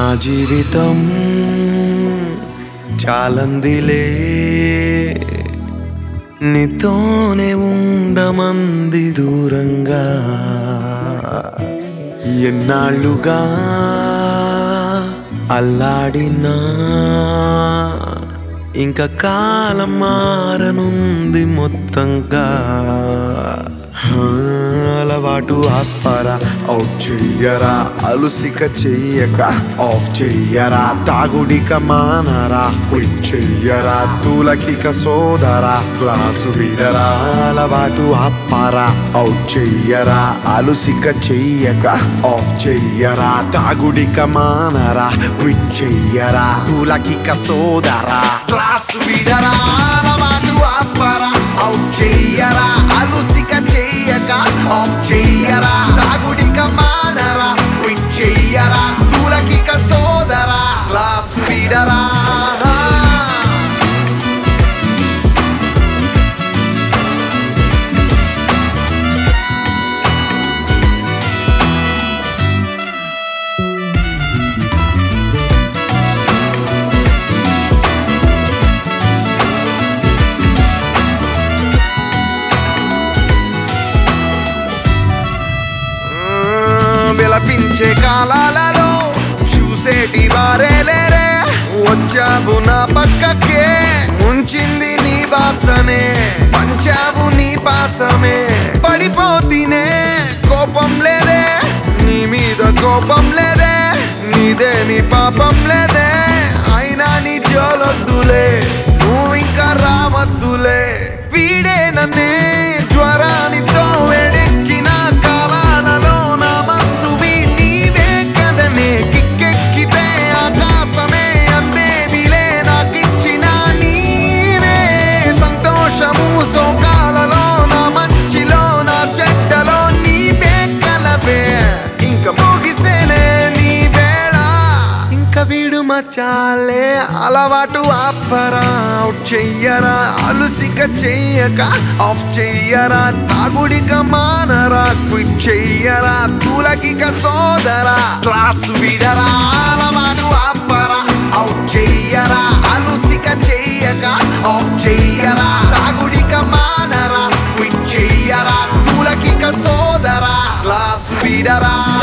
జీవితం చాలందిలే నీతోనే ఉండమంది దూరంగా ఎన్నాళ్ళుగా అల్లాడినా ఇంకా కాలం మారనుంది మొత్తంగా హా, అలవాటు ఆపరా అవుట్ చెయ్యరా అలుసిక చెయ్యక ఆఫ్ చెయ్యరా తాగుడిక మానరా క్విట్ చెయ్యరా తూలకిక సోదరా క్లాసు విడరా అలవాటు ఆపరా అవుట్ చెయ్యరా అలుసిక చెయ్యక ఆఫ్ చెయ్యరా తాగుడిక మానరా క్విట్ చెయ్యరా తూలకిక సోదరా క్లాసు విడరా అలవాటు ఆపరా అవుట్ చెయ్యరా అలుసిక చెయ్యక ఆఫ్ చెయ్యరా తాగుడిక మానరా క్విట్ చెయ్యరా తూలకిక సోదరా క్లాసు విడరా విలపించే కాలాలలో చూసేటి వారే లేరే వచ్చావు నా పక్కకే ఉంచింది నీ బాసనే పంచావు నీ పాసమే పడిపోతీనే కోపం లేదే నీ మీద కోపం లేదే నీదేమి పాపం లేదే అయినా నీ జోలొద్దులే నువ్వు ఇంకా రావద్దులే వీడే నన్నే జ్వరానితో వేడెక్కిన కాలాలలో నా మందువి నీవే కదనే కిక్కెక్కితే ఆకాశమే అందేవిలే నాకిచ్చిన నీవే సంతోషము సోకాలలో నా మంచిలో నా చెడ్డలో నీవే కలవే ఇంక ముగిసేనే నీ వేళ ఇంకా వీడు మచాలే అలవాటు ఆపరా అవుట్ చెయ్యరా అలుసిక చెయ్యక ఆఫ్ చెయ్యరా తాగుడిక మానరా క్విట్ చెయ్యరా తూలకిక సోదరా క్లాసు విడరా అలవాటు ఆపరా అవుట్ చెయ్యరా అలుసిక చెయ్యక ఆఫ్ చెయ్యరా తాగుడిక మానరా క్విట్ చెయ్యరా తూలకిక సోదరా క్లాసు విడరా